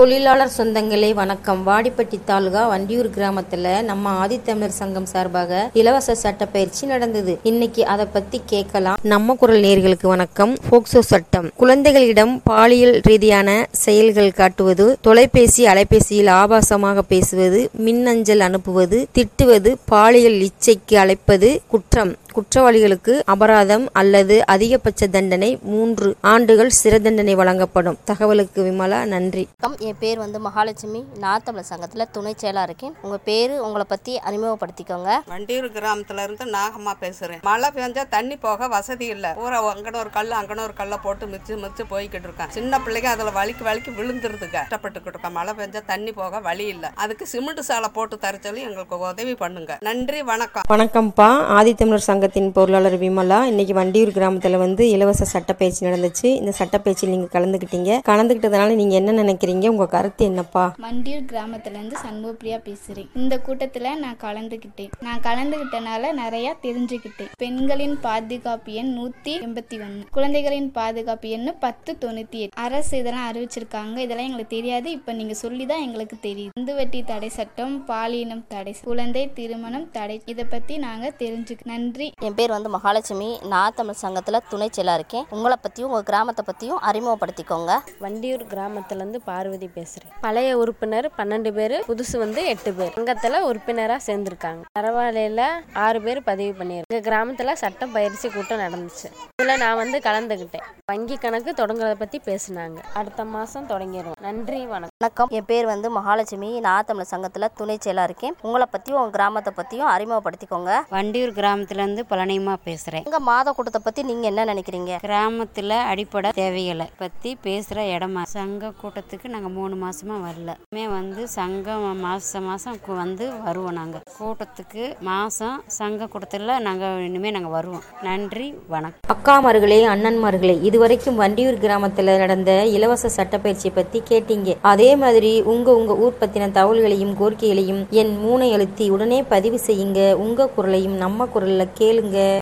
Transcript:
தொழிலாளர் சொந்தங்களே வணக்கம் வாடிப்பட்டி தாலுகா வண்டியூர் கிராமத்துல நம்ம ஆதித்தமிழர் சங்கம் சார்பாக இலவச சட்ட பயிற்சி நடந்தது இன்னைக்கு அதை பத்தி கேட்கலாம் நம்ம குரல் நேர்களுக்கு வணக்கம் போக்சோ சட்டம் குழந்தைகளிடம் பாலியல் ரீதியான செயல்கள் காட்டுவது தொலைபேசி அலைபேசியில் ஆபாசமாக பேசுவது மின்னஞ்சல் அனுப்புவது திட்டுவது பாலியல் இச்சைக்கு அழைப்பது குற்றம் குற்றவாளிகளுக்கு அபராதம் அல்லது அதிகபட்ச தண்டனை மூன்று ஆண்டுகள் சிறை தண்டனை வழங்கப்படும் தகவலுக்கு விமலா நன்றி வணக்கம் என் பேர் வந்து மகாலட்சுமி நான் தமிழர் சங்கத்தில் துணை செயலாக இருக்கேன் உங்கள் பேர் உங்களை பற்றி அறிமுகப்படுத்திக்கோங்க வண்டியூர் கிராமத்துல இருந்து நாகம்மா பேசுறேன் மழை பெஞ்சா தண்ணி போக வசதி இல்ல பூரா அங்கன ஒரு கல் அங்கன ஒரு கல்லை போட்டு மிச்சு மிச்சு போய்கிட்டு இருக்கேன் சின்ன பிள்ளைங்க அதுல வலிக்கு வலிக்கு விழுந்துருதுங்க கஷ்டப்பட்டுக்கிட்டு இருக்கேன் மழை பெஞ்சா தண்ணி போக வழி இல்ல அதுக்கு சிமெண்ட் சாலை போட்டு தர சொல்லி எங்களுக்கு உதவி பண்ணுங்க நன்றி வணக்கம் வணக்கம்ப்பா ஆதித்தமிழர் சங்கத்தின் பொருளாளர் விமலா இன்னைக்கு வண்டியூர் கிராமத்துல வந்து இலவச சட்டப்பயிற்சி நடந்துச்சு இந்த சட்டப்பயிற்சியில் நீங்க கலந்துக்கிட்டீங்க கலந்துக்கிட்டதுனால நீங்க என்ன நினைக்கிறீங்க உங்க கருத்து என்னப்பா மண்டியூர் கிராமத்துலேருந்து சண்முகப்பிரியா பேசுகிறேன் இந்த கூட்டத்தில் நான் கலந்துக்கிட்டேன் நான் கலந்துக்கிட்டனால நிறையா தெரிஞ்சுக்கிட்டேன் பெண்களின் பாதுகாப்பு எண் நூற்றி எண்பத்தி ஒன்று குழந்தைகளின் பாதுகாப்பு எண் பத்து தொண்ணூற்றி எட்டு அரசு இதெல்லாம் அறிவிச்சிருக்காங்க இதெல்லாம் எங்களுக்கு தெரியாது இப்போ நீங்கள் சொல்லி தான் எங்களுக்கு தெரியுது இந்து வெட்டி தடை சட்டம் பாலினம் தடை குழந்தை திருமணம் தடை இதை பற்றி நாங்கள் தெரிஞ்சுக்க நன்றி என் பேர் வந்து மகாலட்சுமி நான் தமிழ் சங்கத்தில் துணை செயலாக இருக்கேன் உங்களை பற்றியும் உங்கள் கிராமத்தை பற்றியும் அறிமுகப்படுத்திக்கோங்க வண்டியூர் கிராமத்துலேருந்து பார்வதி பேசுகிறேன் பழைய உறுப்பினர் பன்னெண்டு பேர் புதுசு வந்து எட்டு பேர் சங்கத்தில் உறுப்பினராக சேர்ந்துருக்காங்க பரவாயில்ல ஆறு பேர் பதிவு பண்ணியிருக்கோம் எங்கள் கிராமத்தில் சட்ட பயிற்சி கூட்டம் நடந்துச்சு இதில் நான் வந்து கலந்துக்கிட்டேன் வங்கி கணக்கு தொடங்குறத பற்றி பேசுனாங்க அடுத்த மாதம் தொடங்கிடுவோம் நன்றி வணக்கம் வணக்கம் என் பேர் வந்து மகாலட்சுமி நான் தமிழ் சங்கத்தில் துணை செயலாக இருக்கேன் உங்களை பற்றியும் உங்கள் கிராமத்தை பற்றியும் அறிமுகப்படுத்திக்கோங்க வண்டியூர் கிராமத்துலேருந்து பழனியம்மா பேசுகிறேன் உங்கள் மாத கூட்டத்தை பற்றி நீங்கள் என்ன நினைக்கிறீங்க கிராமத்தில் அடிப்படை தேவைகளை பற்றி பேசுகிற இடமா சங்க கூட்டத்துக்கு நாங்கள் மூணு மாசமா வரல இனிமே வந்து சங்கம் மாதம் மாதம் வந்து வருவோம் நாங்கள் கூட்டத்துக்கு மாதம் சங்க கூட்டத்தில் நாங்கள் இனிமேல் நாங்கள் வருவோம் நன்றி வணக்கம் அக்காமார்களே அண்ணன்மார்களே இதுவரைக்கும் வண்டியூர் கிராமத்துல நடந்த இலவச சட்டப்பயிற்சியை பத்தி கேட்டீங்க அதே மாதிரி உங்க உங்க ஊர் பத்தின தகவல்களையும் கோரிக்கைகளையும் என் மூனை அழுத்தி உடனே பதிவு செய்யுங்க உங்க குரலையும் நம்ம குரல்ல கேளுங்க